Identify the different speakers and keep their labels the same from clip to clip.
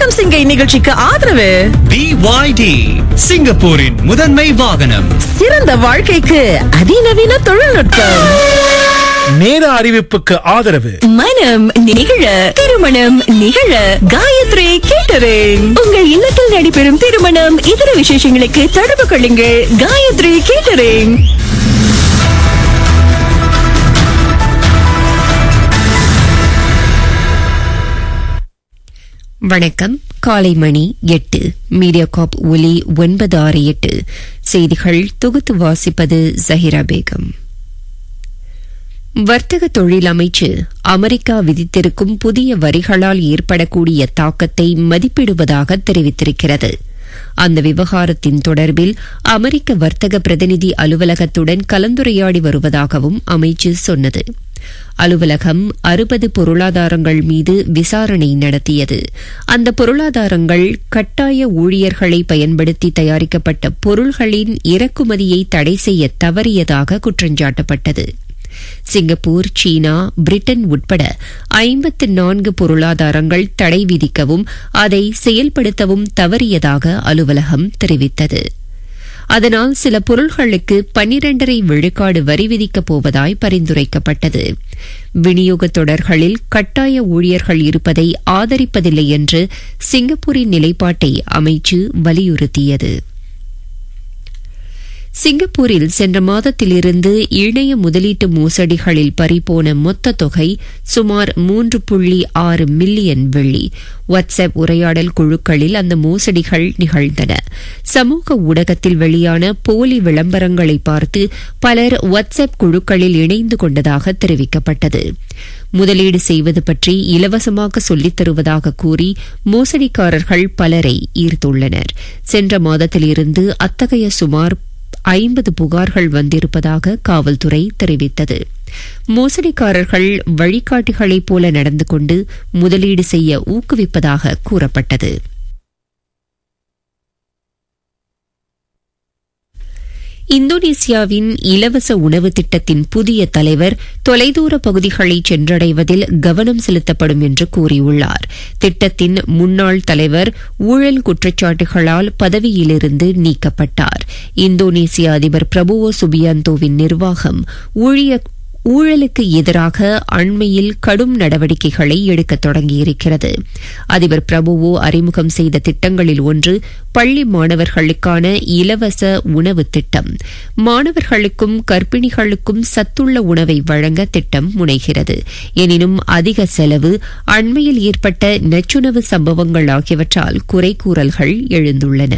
Speaker 1: வணக்கம் சிங்கை நிகழ்ச்சிக்கு ஆதரவு
Speaker 2: BYD சிங்கப்பூரின் முதன்மை வாகனம்
Speaker 1: சிறந்த வாழ்க்கைக்கு அதிநவீன தொழில்நுட்பம்
Speaker 3: நேர அறிவிப்புக்கு ஆதரவு
Speaker 4: மனம் நிகழ திருமணம் நிகழ காயத்ரி கேட்டரிங் உங்கள் இல்லத்தில் நடைபெறும் திருமணம் இதர விசேஷங்களுக்கு தொடர்பு கொள்ளுங்கள் காயத்ரி கேட்டரிங் வணக்கம் காலை மணி எட்டு மீடியா காப் ஒலி ஒன்பது ஆறு எட்டு செய்திகள் தொகுத்து வாசிப்பது ஜஹிரா பேகம் வர்த்தக தொழில் அமைச்சு அமெரிக்கா விதித்திருக்கும் புதிய வரிகளால் ஏற்படக்கூடிய தாக்கத்தை மதிப்பிடுவதாக தெரிவித்திருக்கிறது அந்த விவகாரத்தின் தொடர்பில் அமெரிக்க வர்த்தக பிரதிநிதி அலுவலகத்துடன் கலந்துரையாடி வருவதாகவும் அமைச்சு சொன்னது அலுவலகம் அறுபது பொருளாதாரங்கள் மீது விசாரணை நடத்தியது அந்த பொருளாதாரங்கள் கட்டாய ஊழியர்களை பயன்படுத்தி தயாரிக்கப்பட்ட பொருள்களின் இறக்குமதியை தடை செய்ய தவறியதாக குற்றஞ்சாட்டப்பட்டது சிங்கப்பூர் சீனா பிரிட்டன் உட்பட ஐம்பத்து நான்கு பொருளாதாரங்கள் தடை விதிக்கவும் அதை செயல்படுத்தவும் தவறியதாக அலுவலகம் தெரிவித்தது அதனால் சில பொருள்களுக்கு பன்னிரண்டரை விழுக்காடு வரி விதிக்கப் போவதாய் பரிந்துரைக்கப்பட்டது விநியோக தொடர்களில் கட்டாய ஊழியர்கள் இருப்பதை ஆதரிப்பதில்லை என்று சிங்கப்பூரின் நிலைப்பாட்டை அமைச்சு வலியுறுத்தியது சிங்கப்பூரில் சென்ற மாதத்திலிருந்து இணைய முதலீட்டு மோசடிகளில் பறிபோன மொத்த தொகை சுமார் மூன்று புள்ளி ஆறு மில்லியன் வெள்ளி வாட்ஸ்அப் உரையாடல் குழுக்களில் அந்த மோசடிகள் நிகழ்ந்தன சமூக ஊடகத்தில் வெளியான போலி விளம்பரங்களை பார்த்து பலர் வாட்ஸ்அப் குழுக்களில் இணைந்து கொண்டதாக தெரிவிக்கப்பட்டது முதலீடு செய்வது பற்றி இலவசமாக சொல்லித் தருவதாக கூறி மோசடிக்காரர்கள் பலரை ஈர்த்துள்ளனர் சென்ற மாதத்திலிருந்து அத்தகைய சுமார் ஐம்பது புகார்கள் வந்திருப்பதாக காவல்துறை தெரிவித்தது மோசடிக்காரர்கள் வழிகாட்டிகளைப் போல நடந்து கொண்டு முதலீடு செய்ய ஊக்குவிப்பதாக கூறப்பட்டது இந்தோனேசியாவின் இலவச உணவு திட்டத்தின் புதிய தலைவர் தொலைதூர பகுதிகளை சென்றடைவதில் கவனம் செலுத்தப்படும் என்று கூறியுள்ளார் திட்டத்தின் முன்னாள் தலைவர் ஊழல் குற்றச்சாட்டுகளால் பதவியிலிருந்து நீக்கப்பட்டார் இந்தோனேசிய அதிபர் பிரபுவோ சுபியாந்தோவின் நிர்வாகம் ஊழிய ஊழலுக்கு எதிராக அண்மையில் கடும் நடவடிக்கைகளை எடுக்க தொடங்கியிருக்கிறது அதிபர் பிரபுவோ அறிமுகம் செய்த திட்டங்களில் ஒன்று பள்ளி மாணவர்களுக்கான இலவச உணவு திட்டம் மாணவர்களுக்கும் கர்ப்பிணிகளுக்கும் சத்துள்ள உணவை வழங்க திட்டம் முனைகிறது எனினும் அதிக செலவு அண்மையில் ஏற்பட்ட நச்சுணவு சம்பவங்கள் ஆகியவற்றால் குறை கூறல்கள் எழுந்துள்ளன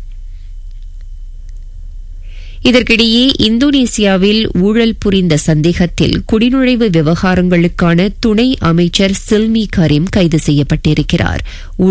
Speaker 4: இதற்கிடையே இந்தோனேசியாவில் ஊழல் புரிந்த சந்தேகத்தில் குடிநுழைவு விவகாரங்களுக்கான துணை அமைச்சர் சில்மி கரீம் கைது செய்யப்பட்டிருக்கிறார்